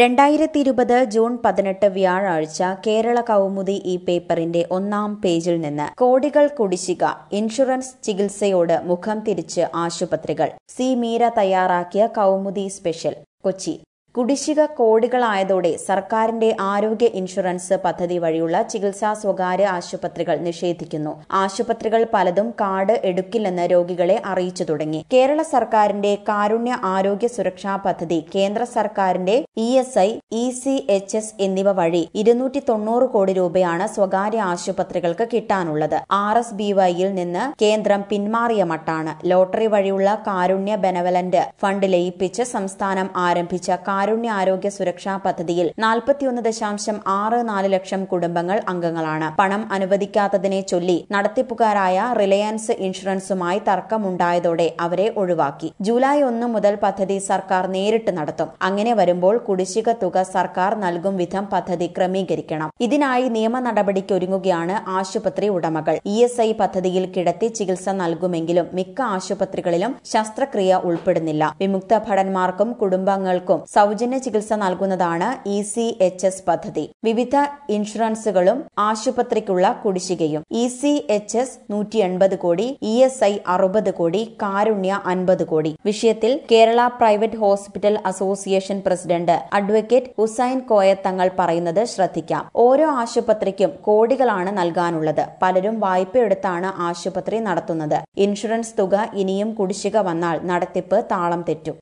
രണ്ടായിരത്തി ഇരുപത് ജൂൺ പതിനെട്ട് വ്യാഴാഴ്ച കേരള കൗമുദി ഈ പേപ്പറിന്റെ ഒന്നാം പേജിൽ നിന്ന് കോടികൾ കുടിശ്ശിക ഇൻഷുറൻസ് ചികിത്സയോട് മുഖം തിരിച്ച് ആശുപത്രികൾ സി മീര തയ്യാറാക്കിയ കൗമുദി സ്പെഷ്യൽ കൊച്ചി കുടിശ്ശിക കോടികളായതോടെ സർക്കാരിന്റെ ആരോഗ്യ ഇൻഷുറൻസ് പദ്ധതി വഴിയുള്ള ചികിത്സ സ്വകാര്യ ആശുപത്രികൾ നിഷേധിക്കുന്നു ആശുപത്രികൾ പലതും കാർഡ് എടുക്കില്ലെന്ന് രോഗികളെ അറിയിച്ചു തുടങ്ങി കേരള സർക്കാരിന്റെ കാരുണ്യ ആരോഗ്യ സുരക്ഷാ പദ്ധതി കേന്ദ്ര സർക്കാരിന്റെ E S I E C H S എന്നിവ വഴി ഇരുന്നൂറ്റി തൊണ്ണൂറ് കോടി രൂപയാണ് സ്വകാര്യ ആശുപത്രികൾക്ക് കിട്ടാനുള്ളത് ആർ എസ് ബി വൈയിൽ നിന്ന് കേന്ദ്രം പിന്മാറിയ മട്ടാണ് ലോട്ടറി വഴിയുള്ള കാരുണ്യ ബെനവലന്റ് ഫണ്ട് ലയിപ്പിച്ച് സംസ്ഥാനം ആരംഭിച്ച കാരുണ്യ ആരോഗ്യ സുരക്ഷാ പദ്ധതിയിൽ നാൽപ്പത്തിയൊന്ന് ദശാംശം ആറ് നാല് ലക്ഷം കുടുംബങ്ങൾ അംഗങ്ങളാണ് പണം അനുവദിക്കാത്തതിനെ ചൊല്ലി നടത്തിപ്പുകാരായ റിലയൻസ് ഇൻഷുറൻസുമായി തർക്കമുണ്ടായതോടെ അവരെ ഒഴിവാക്കി ജൂലൈ ഒന്ന് മുതൽ പദ്ധതി സർക്കാർ നേരിട്ട് നടത്തും അങ്ങനെ വരുമ്പോൾ കുടിശ്ശിക തുക സർക്കാർ നൽകും വിധം പദ്ധതി ക്രമീകരിക്കണം ഇതിനായി നിയമ നടപടിക്ക് ഒരുങ്ങുകയാണ് ആശുപത്രി ഉടമകൾ ഇ എസ് ഐ പദ്ധതിയിൽ കിടത്തി ചികിത്സ നൽകുമെങ്കിലും മിക്ക ആശുപത്രികളിലും ശസ്ത്രക്രിയ ഉൾപ്പെടുന്നില്ല വിമുക്ത ഭടന്മാർക്കും കുടുംബങ്ങൾക്കും സൗജന്യ ചികിത്സ നൽകുന്നതാണ് ഇ സി എച്ച് എസ് പദ്ധതി വിവിധ ഇൻഷുറൻസുകളും ആശുപത്രിക്കുള്ള കുടിശ്ശികയും ഇ സി എച്ച് എസ് നൂറ്റി എൺപത് കോടി ഇ എസ് ഐ അറുപത് കോടി കാരുണ്യ അൻപത് കോടി വിഷയത്തിൽ Kerala private hospital association president advocate Hussain Koyathangal പറയുന്നത് ശ്രദ്ധിക്കാം ഓരോ ആശുപത്രിക്കും കോടികളാണ് നൽകാനുള്ളത് പലരും വായ്പയെടുത്താണ് ആശുപത്രി നടത്തുന്നത് ഇൻഷുറൻസ് തുക ഇനിയും കുടിശ്ശിക വന്നാൽ നടത്തിപ്പ് താളം തെറ്റും